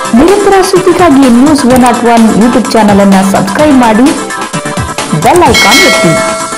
ನಿರಂತರ ಸುದ್ದಿಗಾಗಿ news one naught one YouTube channel ಅನ್ನು ಸಬ್ಸ್ಕ್ರೈಬ್ ಮಾಡಿ ಬೆಲ್ ಐಕಾನ್ ಒತ್ತಿ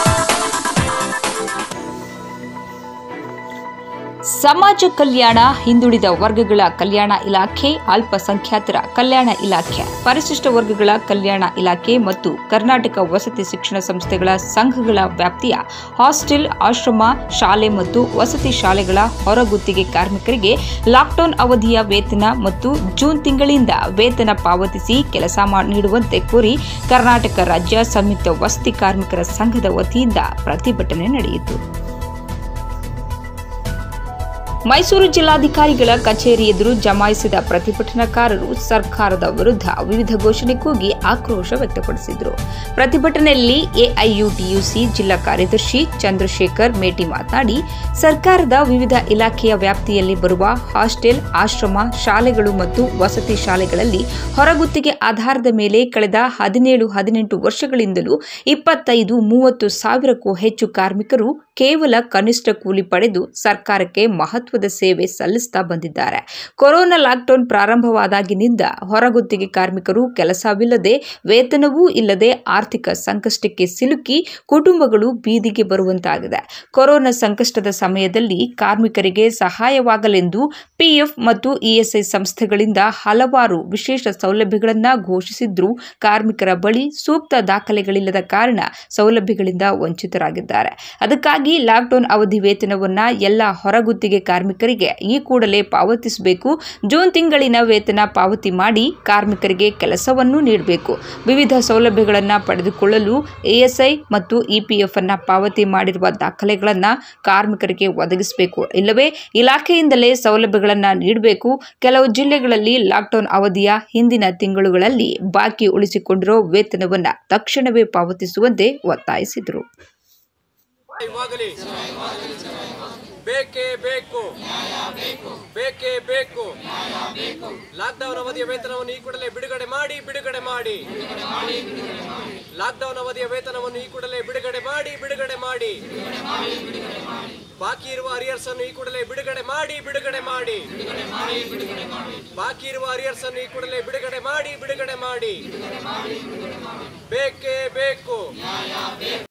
ಸಮಾಜ ಕಲ್ಯಾಣ ಹಿಂದುಳಿದ ವರ್ಗಗಳ ಕಲ್ಯಾಣ ಇಲಾಖೆ ಅಲ್ಪಸಂಖ್ಯಾತರ ಕಲ್ಯಾಣ ಇಲಾಖೆ ಪರಿಶಿಷ್ಟ ವರ್ಗಗಳ ಕಲ್ಯಾಣ ಇಲಾಖೆ ಮತ್ತು ಕರ್ನಾಟಕ ವಸತಿ ಶಿಕ್ಷಣ ಸಂಸ್ಥೆಗಳ ಸಂಘಗಳ ವ್ಯಾಪ್ತಿಯ ಹಾಸ್ಟೆಲ್ ಆಶ್ರಮ ಶಾಲೆ ಮತ್ತು ವಸತಿ ಶಾಲೆಗಳ ಹೊರಗುತ್ತಿಗೆ ಕಾರ್ಮಿಕರಿಗೆ ಲಾಕ್ಡೌನ್ ಅವಧಿಯ ವೇತನ ಮತ್ತು ಜೂನ್ ತಿಂಗಳಿಂದ ವೇತನ ಪಾವತಿಸಿ ಕೆಲಸ ಮಾ- ನೀಡುವಂತೆ ಕೋರಿ ಕರ್ನಾಟಕ ರಾಜ್ಯ ಸಂಯುಕ್ತ ವಸತಿ ಕಾರ್ಮಿಕರ ಸಂಘದ ವತಿಯಿಂದ ಪ್ರತಿಭಟನೆ ನಡೆಯಿತು ಮೈಸೂರು ಜಿಲ್ಲಾಧಿಕಾರಿಗಳ ಕಚೇರಿ ಎದುರು ಜಮಾಯಿಸಿದ ಪ್ರತಿಭಟನಾಕಾರರು ಸರ್ಕಾರದ ವಿರುದ್ಧ ವಿವಿಧ ಘೋಷಣೆ ಕೂಗಿ ಆಕ್ರೋಶ ವ್ಯಕ್ತಪಡಿಸಿದರು ಪ್ರತಿಭಟನೆಯಲ್ಲಿ ಎಐಯುಟಿಯುಸಿ ಜಿಲ್ಲಾ ಕಾರ್ಯದರ್ಶಿ ಚಂದ್ರಶೇಖರ್ ಮೇಟಿ ಮಾತನಾಡಿ ಸರ್ಕಾರದ ವಿವಿಧ ಇಲಾಖೆಯ ವ್ಯಾಪ್ತಿಯಲ್ಲಿ ಬರುವ ಹಾಸ್ಟೆಲ್ ಆಶ್ರಮ ಶಾಲೆಗಳು ಮತ್ತು ವಸತಿ ಶಾಲೆಗಳಲ್ಲಿ ಹೊರಗುತ್ತಿಗೆ ಆಧಾರದ ಮೇಲೆ ಕಳೆದ ಹದಿನೇಳು ಹದಿನೆಂಟು ವರ್ಷಗಳಿಂದಲೂ ಇಪ್ಪತ್ತೈದು ಮೂವತ್ತು ಸಾವಿರಕ್ಕೂ ಹೆಚ್ಚು ಕಾರ್ಮಿಕರು ಕೇವಲ ಕನಿಷ್ಠ ಕೂಲಿ ಪಡೆದು ಸರ್ಕಾರಕ್ಕೆ ಮಹತ್ವದ ಸೇವೆ ಸಲ್ಲಿಸ್ತಾ ಬಂದಿದ್ದಾರೆ ಕೊರೋನಾ ಲಾಕ್ಡೌನ್ ಪ್ರಾರಂಭವಾದಾಗಿನಿಂದ ಹೊರಗುತ್ತಿಗೆ ಕಾರ್ಮಿಕರು ಕೆಲಸವಿಲ್ಲದೆ ವೇತನವೂ ಇಲ್ಲದೆ ಆರ್ಥಿಕ ಸಂಕಷ್ಟಕ್ಕೆ ಸಿಲುಕಿ ಕುಟುಂಬಗಳು ಬೀದಿಗೆ ಬರುವಂತಾಗಿದೆ ಕೊರೋನಾ ಸಂಕಷ್ಟದ ಸಮಯದಲ್ಲಿ ಕಾರ್ಮಿಕರಿಗೆ ಸಹಾಯವಾಗಲೆಂದು ಪಿಎಫ್ ಮತ್ತು ಇಎಸ್ಐ ಸಂಸ್ಥೆಗಳಿಂದ ಹಲವಾರು ವಿಶೇಷ ಸೌಲಭ್ಯಗಳನ್ನು ಘೋಷಿಸಿದ್ರೂ ಕಾರ್ಮಿಕರ ಬಳಿ ಸೂಕ್ತ ದಾಖಲೆಗಳಿಲ್ಲದ ಕಾರಣ ಸೌಲಭ್ಯಗಳಿಂದ ವಂಚಿತರಾಗಿದ್ದಾರೆ ಅದಕ್ಕಾಗಿ ಲಾಕ್ಡೌನ್ ಅವಧಿ ವೇತನವನ್ನ ಎಲ್ಲ ಹೊರಗುತ್ತಿಗೆ ಕಾರ್ಮಿಕರಿಗೆ ಈ ಕೂಡಲೇ ಪಾವತಿಸಬೇಕು ಜೂನ್ ತಿಂಗಳಿನ ವೇತನ ಪಾವತಿ ಮಾಡಿ ಕಾರ್ಮಿಕರಿಗೆ ಕೆಲಸವನ್ನು ನೀಡಬೇಕು ವಿವಿಧ ಸೌಲಭ್ಯಗಳನ್ನು ಪಡೆದುಕೊಳ್ಳಲು ಎಎಸ್ಐ ಮತ್ತು ಇಪಿಎಫ್ ಅನ್ನ ಪಾವತಿ ಮಾಡಿರುವ ದಾಖಲೆಗಳನ್ನು ಕಾರ್ಮಿಕರಿಗೆ ಒದಗಿಸಬೇಕು ಇಲ್ಲವೇ ಇಲಾಖೆಯಿಂದಲೇ ಸೌಲಭ್ಯಗಳನ್ನು ನೀಡಬೇಕು ಕೆಲವು ಜಿಲ್ಲೆಗಳಲ್ಲಿ ಲಾಕ್ಡೌನ್ ಅವಧಿಯ ಹಿಂದಿನ ತಿಂಗಳುಗಳಲ್ಲಿ ಬಾಕಿ ಉಳಿಸಿಕೊಂಡಿರೋ ವೇತನವನ್ನು ತಕ್ಷಣವೇ ಪಾವತಿಸುವಂತೆ ಒತ್ತಾಯಿಸಿದರು ಇವಾಗಲೇ ಬೇಕೇ ಬೇಕು ಬೇಕೇ ಬೇಕು ಲಾಕ್ಡೌನ್ ಅವಧಿಯ ವೇತನವನ್ನು ಈ ಕೂಡಲೇ ಬಿಡುಗಡೆ ಮಾಡಿ ಬಿಡುಗಡೆ ಮಾಡಿ ಲಾಕ್ಡೌನ್ ಅವಧಿಯ ವೇತನವನ್ನು ಈ ಕೂಡಲೇ ಬಿಡುಗಡೆ ಮಾಡಿ ಬಿಡುಗಡೆ ಮಾಡಿ ಬಾಕಿ ಇರುವ ಅರಿಯರ್ಸ್ ಅನ್ನು ಈ ಕೂಡಲೇ ಬಿಡುಗಡೆ ಮಾಡಿ ಬಿಡುಗಡೆ ಮಾಡಿ ಬಾಕಿ ಇರುವ ಅರಿಯರ್ಸ್ ಅನ್ನು ಈ ಕೂಡಲೇ ಬಿಡುಗಡೆ ಮಾಡಿ ಬಿಡುಗಡೆ ಮಾಡಿ ಬೇಕೇ ಬೇಕು